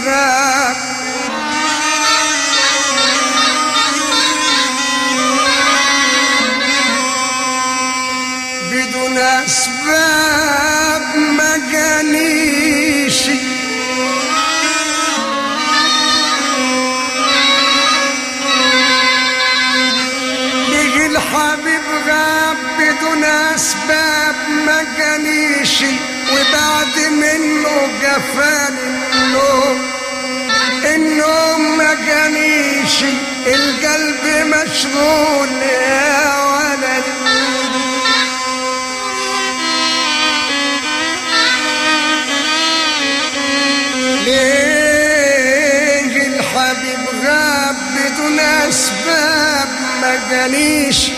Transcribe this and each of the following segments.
غاب بدون اسباب ما جانيش بيجي الحبيب غاب بدون اسباب ما جانيش وبعد منه جفاني النوم النوم ما جانيش القلب مشغول يا ولد ليه الحبيب غاب بدون اسباب ما جانيش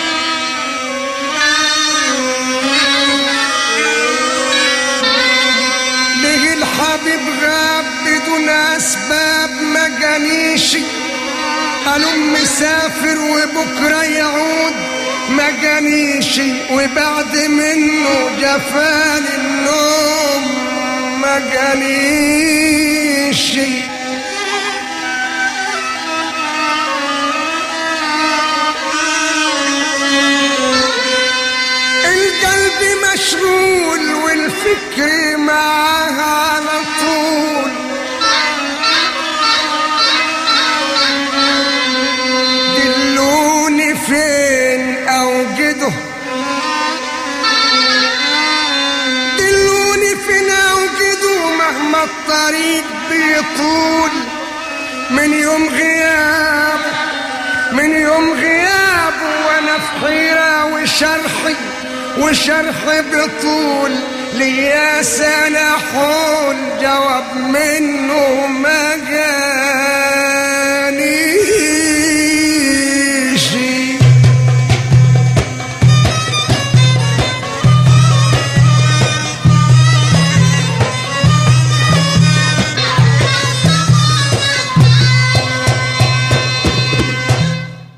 ليه الحبيب غاب بدون اسباب ما جانيش قالوا مسافر وبكره يعود ما جانيش وبعد منه جفاني النوم ما جانيش القلب مشغول والفكر معاه على طول دلوني فين اوجده دلوني فين اوجده مهما الطريق بيطول من يوم غيابه من يوم غيابه وانا في حيرة وشرحي وشرحي بطول ليا سنة حول جواب منه ما جاني